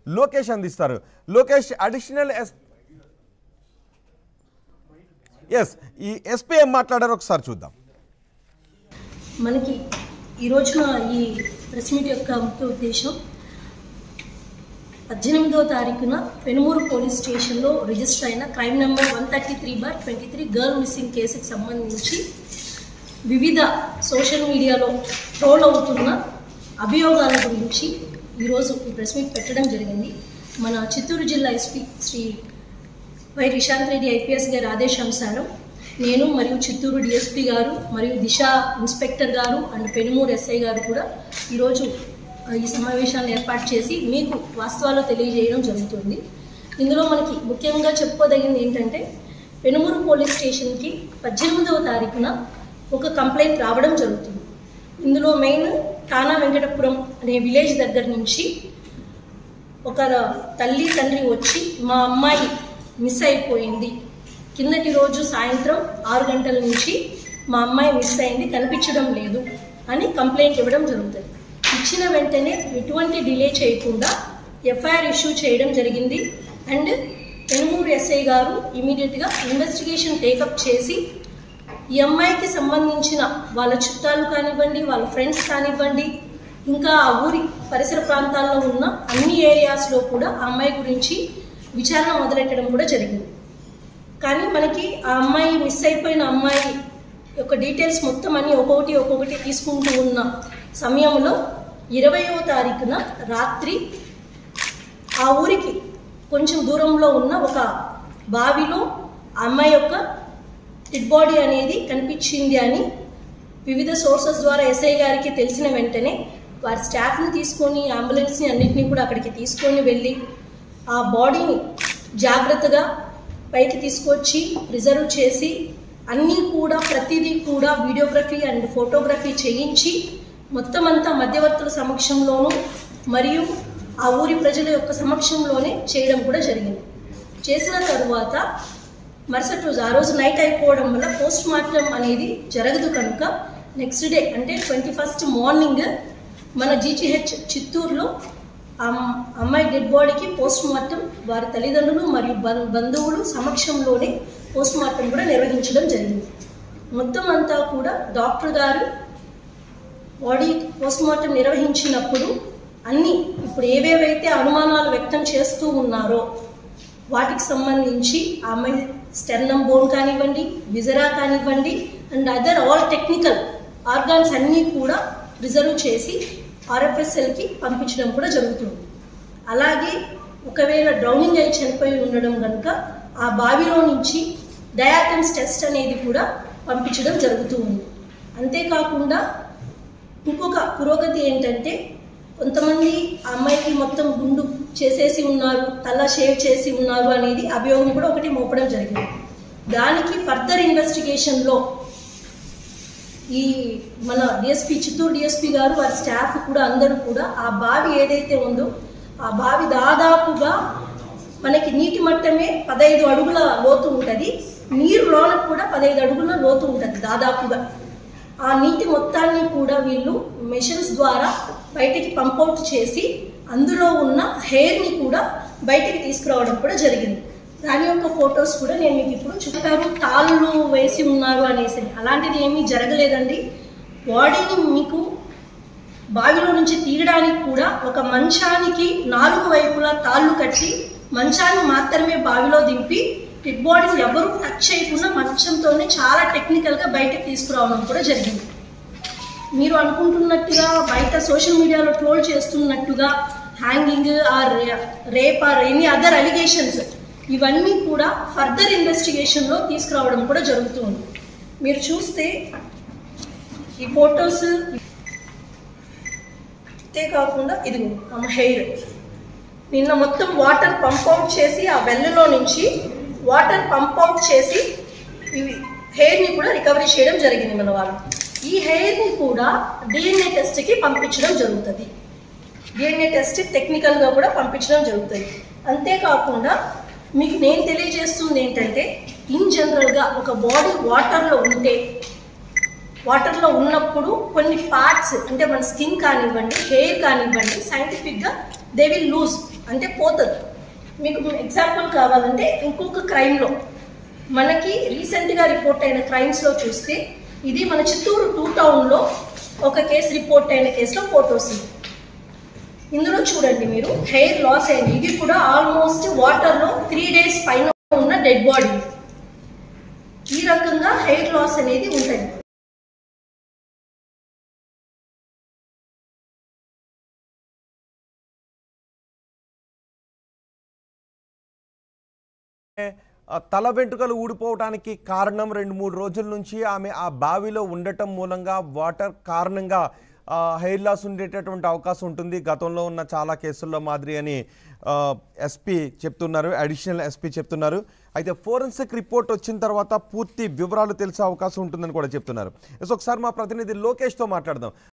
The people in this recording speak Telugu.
లోకేష్ అందిస్తారు లోకేష్ అడిషనల్ ఎస్ ఎస్ ఈ ఎస్పీ ఏం మాట్లాడారో ఒకసారి చూద్దాం మనకి ఈ రోజున ఈ ప్రెస్ మీట్ యొక్క ముఖ్య ఉద్దేశం పద్దెనిమిదవ తారీఖున పెనుమూరు పోలీస్ స్టేషన్లో రిజిస్టర్ అయిన crime number one thirty three bar twenty three girl missing కేసుకి సంబంధించి వివిధ సోషల్ మీడియాలో ట్రోల్ అవుతున్న అభియోగాల గురించి ఈరోజు ఈ ప్రెస్ మీట్ పెట్టడం జరిగింది మన చిత్తూరు జిల్లా SP Shri Y Rishanth Reddy IPS గారి ఆదేశానుసారం నేను మరియు చిత్తూరు డిఎస్పీ గారు మరియు దిశ ఇన్స్పెక్టర్ గారు అండ్ పెనుమూరు ఎస్ఐ గారు కూడా ఈరోజు ఆ, ఈ సమావేశాన్ని ఏర్పాటు చేసి మీకు వాస్తవాలు తెలియజేయడం జరుగుతుంది ఇందులో మనకి ముఖ్యంగా చెప్పుకోదగింది ఏంటంటే పెనుమూరు పోలీస్ స్టేషన్కి పద్దెనిమిదవ తారీఖున ఒక కంప్లైంట్ రావడం జరుగుతుంది ఇందులో మెయిన్ టానా వెంకటపురం అనే విలేజ్ దగ్గర నుంచి ఒక తల్లి తండ్రి వచ్చి మా అమ్మాయి మిస్ అయిపోయింది కిందటి రోజు సాయంత్రం ఆరు గంటల నుంచి మా అమ్మాయి మిస్ అయింది కనిపించడం లేదు అని కంప్లైంట్ ఇవ్వడం జరుగుతుంది ఇచ్చిన వెంటనే ఎటువంటి డిలే చేయకుండా ఎఫ్ఐఆర్ ఇష్యూ చేయడం జరిగింది అండ్ పెనుమూరు ఎస్ఐ గారు ఇమీడియట్గా ఇన్వెస్టిగేషన్ టేకప్ చేసి ఈ అమ్మాయికి సంబంధించిన వాళ్ళ చుట్టాలు కానివ్వండి వాళ్ళ ఫ్రెండ్స్ కానివ్వండి ఇంకా ఆ ఊరి పరిసర ప్రాంతాల్లో ఉన్న అన్ని ఏరియాస్లో కూడా ఆ అమ్మాయి గురించి విచారణ మొదలెట్టడం కూడా జరిగింది కానీ మనకి ఆ అమ్మాయి మిస్ అయిపోయిన అమ్మాయి యొక్క డీటెయిల్స్ మొత్తం అన్ని ఒక్కొక్కటి ఒక్కొక్కటి తీసుకుంటూ ఉన్న సమయంలో ఇరవయో తారీఖున రాత్రి ఆ ఊరికి కొంచెం దూరంలో ఉన్న ఒక బావిలో ఆ అమ్మాయి యొక్క డెడ్ బాడీ అనేది కనిపించింది అని వివిధ సోర్సెస్ ద్వారా ఎస్ఐ గారికి తెలిసిన వెంటనే వారి స్టాఫ్ని తీసుకొని అంబులెన్స్ని అన్నింటినీ కూడా అక్కడికి తీసుకొని వెళ్ళి ఆ బాడీని జాగ్రత్తగా పైకి తీసుకొచ్చి ప్రిజర్వ్ చేసి అన్నీ కూడా ప్రతిదీ కూడా వీడియోగ్రఫీ అండ్ ఫోటోగ్రఫీ చేయించి మొత్తం అంతా మధ్యవర్తుల సమక్షంలోనూ మరియు ఆ ఊరి ప్రజల యొక్క సమక్షంలోనే చేయడం కూడా జరిగింది చేసిన తరువాత మరుసటి రోజు ఆ రోజు నైట్ అయిపోవడం వల్ల పోస్ట్ మార్టం అనేది జరగదు కనుక నెక్స్ట్ డే అంటే ట్వంటీ ఫస్ట్ మార్నింగ్ మన జీజీహెచ్ చిత్తూరులో ఆ అమ్- అమ్మాయి డెడ్ బాడీకి పోస్ట్ మార్టం వారి తల్లిదండ్రులు మరియు బం- బంధువులు సమక్షంలోనే పోస్ట్ మార్టం కూడా నిర్వహించడం జరిగింది మొత్తం అంతా కూడా డాక్టర్ గారు బాడీ పోస్ట్ మార్టం నిర్వహించినప్పుడు అన్ని ఇప్పుడు ఏవేవైతే అనుమానాలు వ్యక్తం చేస్తూ ఉన్నారో వాటికి సంబంధించి ఆ అమ్మాయి స్టెర్నం బోన్ కానివ్వండి విజరా కానివ్వండి and other all technical organs అన్నీ కూడా రిజర్వ్ చేసి ఆర్ఎఫ్ఎస్ఎల్కి పంపించడం కూడా జరుగుతుంది అలాగే ఒకవేళ డ్రౌనింగ్ అయి చనిపోయి ఉండడం కనుక ఆ బావిలో నుంచి డయాటమ్స్ టెస్ట్ అనేది కూడా పంపించడం జరుగుతూ ఉంది అంతేకాకుండా ఇంకొక పురోగతి ఏంటంటే కొంతమంది ఆ అమ్మాయికి మొత్తం గుండు చేసేసి ఉన్నారు తల షేవ్ చేసి ఉన్నారు అనేది అభియోగం కూడా ఒకటి మోపడం జరిగింది దానికి ఫర్దర్ ఇన్వెస్టిగేషన్లో ఈ మన డిఎస్పి చిత్తూరు డిఎస్పి గారు వారి స్టాఫ్ కూడా అందరూ కూడా ఆ బావి ఏదైతే ఉందో ఆ బావి దాదాపుగా మనకి నీటి మట్టమే పదహైదు అడుగుల లోతు ఉంటుంది నీరు లోన కూడా పదహైదు అడుగుల లోతు ఉంటుంది దాదాపుగా ఆ నీటి మొత్తాన్ని కూడా వీళ్ళు మెషిన్స్ ద్వారా బయటికి పంపౌట్ చేసి అందులో ఉన్న హెయిర్ని కూడా బయటికి తీసుకురావడం కూడా జరిగింది దాని యొక్క ఫొటోస్ కూడా నేను మీకు ఇప్పుడు చూపారు తాళ్ళు వేసి ఉన్నారు అనేసి అలాంటిది ఏమీ జరగలేదండి బాడీని మీకు బావిలో నుంచి తీయడానికి కూడా ఒక మంచానికి నాలుగు వైపులా తాళ్ళు కట్టి మంచాన్ని మాత్రమే బావిలో దింపి డెడ్ బాడీని ఎవరు టచ్ చేయకుండా మంచంతోనే చాలా టెక్నికల్గా బయటకు తీసుకురావడం కూడా జరిగింది మీరు అనుకుంటున్నట్టుగా బయట సోషల్ మీడియాలో ట్రోల్ చేస్తున్నట్టుగా hanging or rape or any other allegations ఇవన్నీ కూడా ఫర్దర్ ఇన్వెస్టిగేషన్లో తీసుకురావడం కూడా జరుగుతుంది మీరు చూస్తే ఈ ఫొటోస్ అంతే కాకుండా ఇదిగో ఆమె హెయిర్ నిన్న మొత్తం వాటర్ పంప్ అవుట్ చేసి ఆ వెల్లులో నుంచి వాటర్ పంప్ అవుట్ చేసి ఇవి హెయిర్ని కూడా రికవరీ చేయడం జరిగింది మన వాళ్ళు ఈ హెయిర్ని కూడా డిఎన్ఏ టెస్ట్కి పంపించడం జరుగుతుంది డిఎన్ఏ టెస్ట్ టెక్నికల్గా కూడా పంపించడం జరుగుతుంది అంతేకాకుండా మీకు నేను తెలియజేస్తుంది ఏంటంటే ఇన్ జనరల్గా ఒక బాడీ వాటర్లో ఉంటే వాటర్లో ఉన్నప్పుడు కొన్ని పార్ట్స్ అంటే మన స్కిన్ కానివ్వండి హెయిర్ కానివ్వండి సైంటిఫిక్గా దే విల్ లూజ్ అంటే పోతుంది మీకు ఎగ్జాంపుల్ కావాలంటే ఇంకొక క్రైమ్లో మనకి రీసెంట్గా రిపోర్ట్ అయిన క్రైమ్స్లో చూస్తే ఇది మన చిత్తూరు టూ టౌన్లో ఒక కేసు రిపోర్ట్ అయిన కేసులో ఫొటోస్ ఇవి ఇందులో చూడండి మీరు హెయిర్ లాస్ అయింది ఇది కూడా ఆల్మోస్ట్ వాటర్లో త్రీ డేస్ పైన ఉన్న డెడ్ బాడీ ఈ రకంగా హెయిర్ లాస్ అనేది ఉంటుంది ఆ తల వెంట్రుకలు ఊడిపోవడానికి కారణం రెండు మూడు రోజుల నుంచి ఆమె ఆ బావిలో ఉండటం మూలంగా వాటర్ కారణంగా ఆ, హెయిర్ లాస్ ఉండేటటువంటి అవకాశం ఉంటుంది గతంలో ఉన్న చాలా కేసుల్లో మాదిరి అని ఆ, ఎస్పీ చెప్తున్నారు అడిషనల్ ఎస్పీ చెప్తున్నారు అయితే ఫోరెన్సిక్ రిపోర్ట్ వచ్చిన తర్వాత పూర్తి వివరాలు తెలిసే అవకాశం ఉంటుందని కూడా చెప్తున్నారు సో ఒకసారి మా ప్రతినిధి లోకేష్తో మాట్లాడదాం